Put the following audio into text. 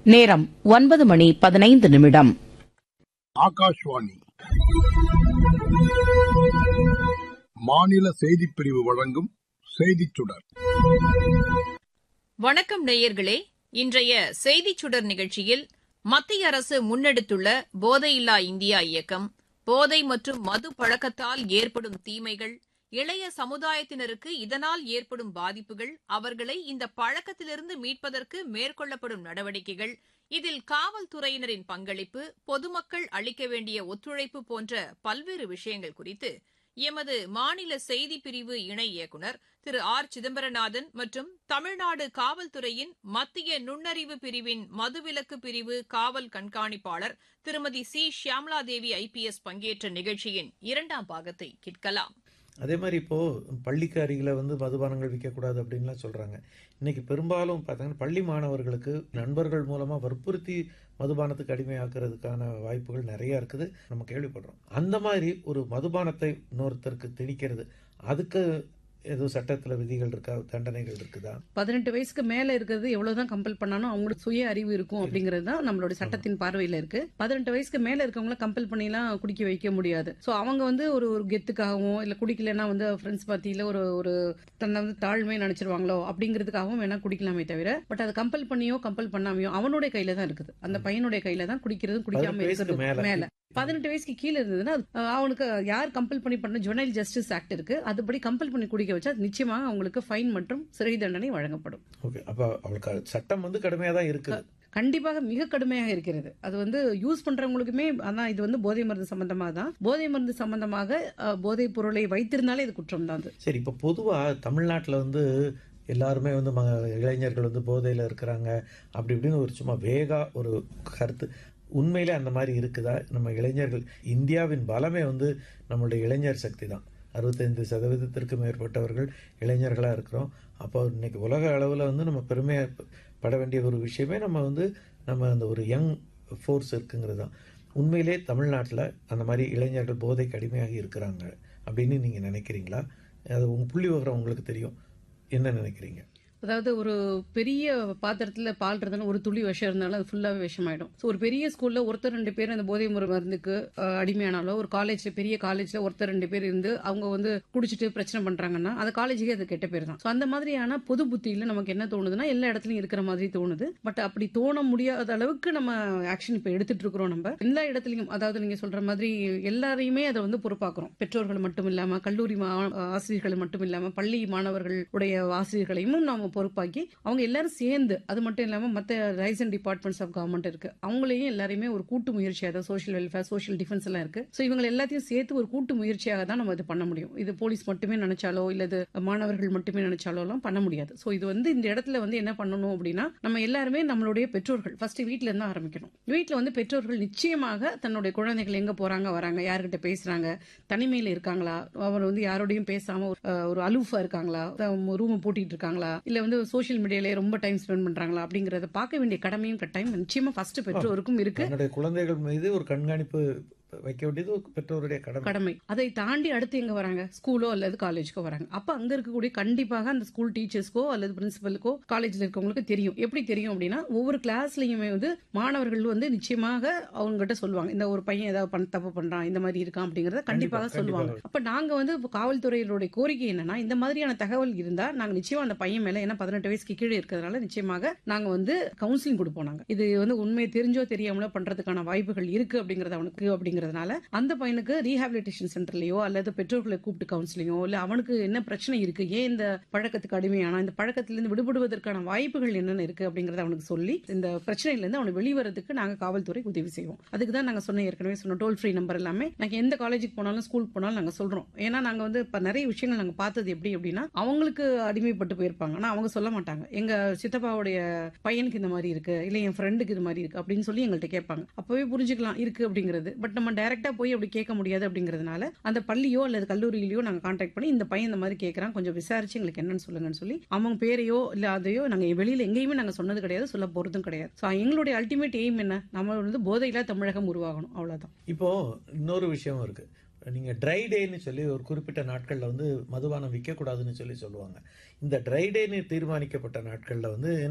நேரம் ஒன்பது மணி பதினைந்து நிமிடம் ஆகாஷ்வாணி மாநில செய்திப் பிரிவு வழங்கும் செய்திச் சுடர் வணக்கம் நேயர்களே இன்றைய செய்திச் சுடர் நிகழ்ச்சியில் மத்திய அரசு முன்னெடுத்துள்ள போதையில்லா இந்தியா இயக்கம் போதை மற்றும் மது பழக்கத்தால் ஏற்படும் தீமைகள் இளைய சமுதாயத்தினருக்கு இதனால் ஏற்படும் பாதிப்புகள் அவர்களை இந்த பழக்கத்திலிருந்து மீட்பதற்கு மேற்கொள்ளப்படும் நடவடிக்கைகள் இதில் காவல்துறையினரின் பங்களிப்பு பொதுமக்கள் அளிக்க வேண்டிய ஒத்துழைப்பு போன்ற பல்வேறு விஷயங்கள் குறித்து எமது மாநில செய்திப் பிரிவு இணை இயக்குநர் திரு ஆர் சிதம்பரநாதன் மற்றும் தமிழ்நாடு காவல்துறையின் மத்திய நுண்ணறிவு பிரிவின் மதுவிலக்கு பிரிவு காவல் கண்காணிப்பாளர் திருமதி சி ஷியாம்லாதேவி ஐபிஎஸ் பங்கேற்ற நிகழ்ச்சியின் இரண்டாம் பாகத்தை கேட்கலாம் அதே மாதிரி இப்போ பள்ளிக்கு அருகில் வந்து மதுபானங்கள் விற்கக்கூடாது அப்படின்லாம் சொல்றாங்க இன்னைக்கு பெரும்பாலும் பார்த்தீங்கன்னா பள்ளி மாணவர்களுக்கு நண்பர்கள் மூலமா வற்புறுத்தி மதுபானத்துக்கு அடிமையாக்குறதுக்கான வாய்ப்புகள் நிறைய இருக்குது நம்ம கேள்விப்படுறோம் அந்த மாதிரி ஒரு மதுபானத்தை இன்னொருத்தருக்கு திணிக்கிறது அதுக்கு ஏதோ சட்டத்தில் விதிகள் இருக்கா தண்டனைகள் இருக்குதா பதினெட்டு வயசுக்கு மேல இருக்கிறது எவ்வளவுதான் கம்பல் பண்ணாலும் அவங்களுக்கு சுய அறிவு இருக்கும் அப்படிங்கிறது தான் நம்மளோட சட்டத்தின் பார்வையில இருக்கு பதினெட்டு வயசுக்கு மேல இருக்கவங்கள கம்பல் பண்ணிலாம் குடிக்க வைக்க முடியாது சோ அவங்க வந்து ஒரு ஒரு கெத்துக்காகவும் இல்ல குடிக்கலன்னா வந்து ஃப்ரெண்ட்ஸ் பார்ட்டியில ஒரு ஒரு தன்னை வந்து தாழ்மை நினைச்சிருவாங்களோ அப்படிங்கிறதுக்காகவும் வேணா குடிக்கலாமே தவிர பட் அதை கம்பல் பண்ணியோ கம்பல் பண்ணாமையோ அவனுடைய கையில தான் இருக்குது அந்த பையனுடைய கையில தான் குடிக்கிறதும் குடிக்காம பதினெட்டு வயசுக்கு இருக்கிறது மேல. மேல பதினெட்டு வயசுக்கு கீழே இருந்ததுன்னா அஹ், அவனுக்கு யார் கம்பல் பண்ணி பண்ண ஜுவனைல் ஜஸ்டிஸ் ஆக்ட் இருக்கு அதுபடி கம்பல் பண்ணி குடிக்க வச்சா நிச்சயமாக அவங்களுக்கு ஃபைன் மற்றும் சிறை தண்டனை வழங்கப்படும் ஓகே அப்போ அவளுக்கு சட்டம் வந்து கடுமையாக தான் இருக்குது கண்டிப்பாக மிக கடுமையாக இருக்கிறது அது வந்து யூஸ் பண்றவங்களுக்குமே அதான் இது வந்து போதை மருந்து சம்பந்தமாக தான் போதை மருந்து சம்பந்தமாக அஹ், போதைப் பொருளை வைத்திருந்தாலே இது குற்றம் தான் அது சரி இப்போ பொதுவாக தமிழ்நாட்டில் வந்து எல்லாருமே வந்து ம இளைஞர்கள் வந்து போதையில் இருக்கிறாங்க அப்படி இப்படின்னு ஒரு சும்மா வேகா ஒரு கருத்து உண்மையிலே அந்த மாதிரி இருக்குதா நம்ம இளைஞர்கள் இந்தியாவின் பலமே வந்து நம்மளுடைய இளைஞர் சக்தி தான் அறுபத்தைந்து சதவீதத்திற்கு மேற்பட்டவர்கள் இளைஞர்களாக இருக்கிறோம் அப்போ இன்னைக்கு உலக அளவில் வந்து நம்ம பெருமைப்பட வேண்டிய ஒரு விஷயமே நம்ம வந்து நம்ம அந்த ஒரு யங் ஃபோர்ஸ் இருக்குங்கிறது தான் உண்மையிலே தமிழ்நாட்டில் அந்த மாதிரி இளைஞர்கள் போதைக்கு அடிமையாகி இருக்கிறாங்க அப்படின்னு நீங்கள் நினைக்கிறீங்களா அது உங்க புள்ளி விவரம் உங்களுக்கு தெரியும் என்ன நினைக்கிறீங்க அதாவது ஒரு பெரிய பாத்திரத்துல பால் இருந்தாலும் ஒரு துளி விஷம் இருந்தாலும் அது ஃபுல்லாவே விஷமாயிடும் ஸோ ஒரு பெரிய ஸ்கூல்ல ஒருத்தர் ரெண்டு பேர் அந்த போதை முறை மருந்துக்கு அஹ், அடிமையானாலோ ஒரு காலேஜ்ல பெரிய காலேஜ்ல ஒருத்தர் ரெண்டு பேர் இருந்து அவங்க வந்து குடிச்சிட்டு பிரச்சனை பண்றாங்கன்னா அந்த காலேஜுக்கே அது கெட்ட பேர் தான் ஸோ அந்த மாதிரியான பொது புத்தியில நமக்கு என்ன தோணுதுன்னா எல்லா இடத்துலயும் இருக்கிற மாதிரி தோணுது பட் அப்படி தோண முடியாத அளவுக்கு நம்ம ஆக்ஷன் இப்ப எடுத்துட்டு இருக்கிறோம் நம்ம எல்லா இடத்துலயும் அதாவது நீங்க சொல்ற மாதிரி எல்லாரையுமே அதை வந்து பொறுப்பாக்குறோம் பெற்றோர்கள் மட்டும் இல்லாம கல்லூரி மா- ஆசிரியர்கள் மட்டும் இல்லாம பள்ளி மாணவர்களுடைய ஆசிரியர்களையும் நாம பொறுப்பாக்கி அவங்க எல்லாரும் சேர்ந்து அது மட்டும் இல்லாம மத்த rice and departments of government இருக்கு அவங்களையும் எல்லாரையுமே ஒரு கூட்டு முயற்சியாக தான் சோஷியல் வெல்ஃபேர் சோஷியல் டிஃபென்ஸ் எல்லாம் இருக்கு ஸோ இவங்க எல்லாத்தையும் சேர்த்து ஒரு கூட்டு முயற்சியாக தான் நம்ம இது பண்ண முடியும் இது போலீஸ் மட்டுமே நினைச்சாலோ இல்ல இது மாணவர்கள் மட்டுமே நினைச்சாலோ எல்லாம் பண்ண முடியாது ஸோ இது வந்து இந்த இடத்துல வந்து என்ன பண்ணணும் அப்படின்னா நம்ம எல்லாருமே நம்மளுடைய பெற்றோர்கள் ஃபர்ஸ்ட் வீட்ல இருந்து ஆரம்பிக்கணும் வீட்ல வந்து பெற்றோர்கள் நிச்சயமாக தன்னுடைய குழந்தைகள் எங்க போறாங்க வராங்க யார்கிட்ட பேசுறாங்க தனிமையில இருக்காங்களா அவர் வந்து யாரோடையும் பேசாம ஒரு, அஹ், ஒரு அலூஃபா இருக்காங்களா ரூம் பூட்டிட்டு இருக்காங்களா இல்ல வந்து சோஷியல் மீடியால ரொம்ப டைம் ஸ்பெண்ட் பண்றாங்களா அப்படிங்கறத பார்க்க வேண்டிய கடமையும் கட்டாயம் நிச்சயமா ஃபர்ஸ்ட் பெற்றோருக்கும் இருக்கு தன்னுடைய குழந்தைகள் மீது ஒரு கண்காணிப்பு வைக்க வேண்டியது ஒரு பெற்றோருடைய கடமை கடமை அதை தாண்டி அடுத்து எங்க வராங்க ஸ்கூலோ அல்லது காலேஜ்க்கோ வராங்க அப்ப அங்க இருக்கக்கூடிய கண்டிப்பாக அந்த ஸ்கூல் டீச்சர்ஸ்க்கோ அல்லது பிரின்சிபலுக்கோ காலேஜ்ல இருக்கவங்களுக்கு தெரியும் எப்படி தெரியும் அப்படின்னா ஒவ்வொரு கிளாஸ்லயுமே வந்து மாணவர்கள் வந்து நிச்சயமாக அவங்க கிட்ட சொல்லுவாங்க இந்த ஒரு பையன் ஏதாவது பண்ண தப்பு பண்றான் இந்த மாதிரி இருக்கான் அப்படிங்கறத கண்டிப்பாக கண்டிப்பா, சொல்லுவாங்க கண்டிப்பாக. அப்ப நாங்க வந்து இப்ப காவல்துறையினுடைய கோரிக்கை என்னன்னா இந்த மாதிரியான தகவல் இருந்தா நாங்க நிச்சயமா அந்த பையன் மேல ஏன்னா பதினெட்டு வயசுக்கு கீழே இருக்கிறதுனால நிச்சயமாக நாங்க வந்து கவுன்சிலிங் கொடுப்போம் நாங்க இது வந்து உண்மை தெரிஞ்சோ தெரியாமலோ பண்றதுக்கான வாய்ப்புகள் இருக்கு அப்படிங்கறது அவனுக்கு அப்படிங்கறதுனால அந்த பையனுக்கு ரீஹாபிலிட்டேஷன் சென்டர்லயோ அல்லது பெற்றோர்களை கூப்பிட்டு கவுன்சிலிங்கோ இல்ல அவனுக்கு என்ன பிரச்சனை இருக்கு ஏன் இந்த பழக்கத்துக்கு அடிமையானா இந்த பழக்கத்திலிருந்து விடுபடுவதற்கான வாய்ப்புகள் என்னென்ன இருக்கு அப்படிங்கறத அவனுக்கு சொல்லி இந்த பிரச்சனையில இருந்து அவனை வெளிவரதுக்கு நாங்க காவல்துறை உதவி செய்வோம் அதுக்கு தான் நாங்க சொன்ன ஏற்கனவே சொன்ன டோல் ஃப்ரீ நம்பர் எல்லாமே நாங்க எந்த காலேஜுக்கு போனாலும் ஸ்கூலுக்கு போனாலும் நாங்க சொல்றோம் ஏன்னா நாங்க வந்து இப்ப நிறைய விஷயங்கள் நாங்க பார்த்தது எப்படி அப்படின்னா அவங்களுக்கு அடிமைப்பட்டு போயிருப்பாங்க ஆனா அவங்க சொல்ல மாட்டாங்க எங்க சித்தப்பாவுடைய பையனுக்கு இந்த மாதிரி இருக்கு இல்ல என் ஃப்ரெண்டுக்கு இது மாதிரி இருக்கு அப்படின்னு சொல்லி எங்கள்கிட்ட கேட்பாங்க அப்பவே புரிஞ்சுக்கலாம் இருக்கு அப்படிங்கிறது பட் நம்ம டைரக்டா போய் அப்படி கேட்க முடியாது அப்படிங்கிறதுனால அந்த பள்ளியோ அல்லது கல்லூரியிலயோ நாங்க கான்டாக்ட் பண்ணி இந்த பையன் இந்த மாதிரி கேட்கறான் கொஞ்சம் விசாரிச்சு எங்களுக்கு என்னன்னு சொல்லுங்கன்னு சொல்லி அவங்க பேரையோ இல்ல அதையோ நாங்க வெளியில எங்கேயுமே நாங்க சொன்னது கிடையாது சொல்ல போறதும் கிடையாது ஸோ எங்களுடைய அல்டிமேட் எய்ம் என்ன நம்ம வந்து போதையில்லா தமிழகம் உருவாகணும் அவ்வளவுதான் இப்போ இன்னொரு விஷயம் இருக்கு நீங்க ட்ரை டேன்னு சொல்லி ஒரு குறிப்பிட்ட நாட்கள்ல வந்து மதுபானம் விற்கக்கூடாதுன்னு சொல்லி சொல்லுவாங்க இந்த ட்ரை டேன்னு தீர்மானிக்கப்பட்ட நாட்கள்ல வந்து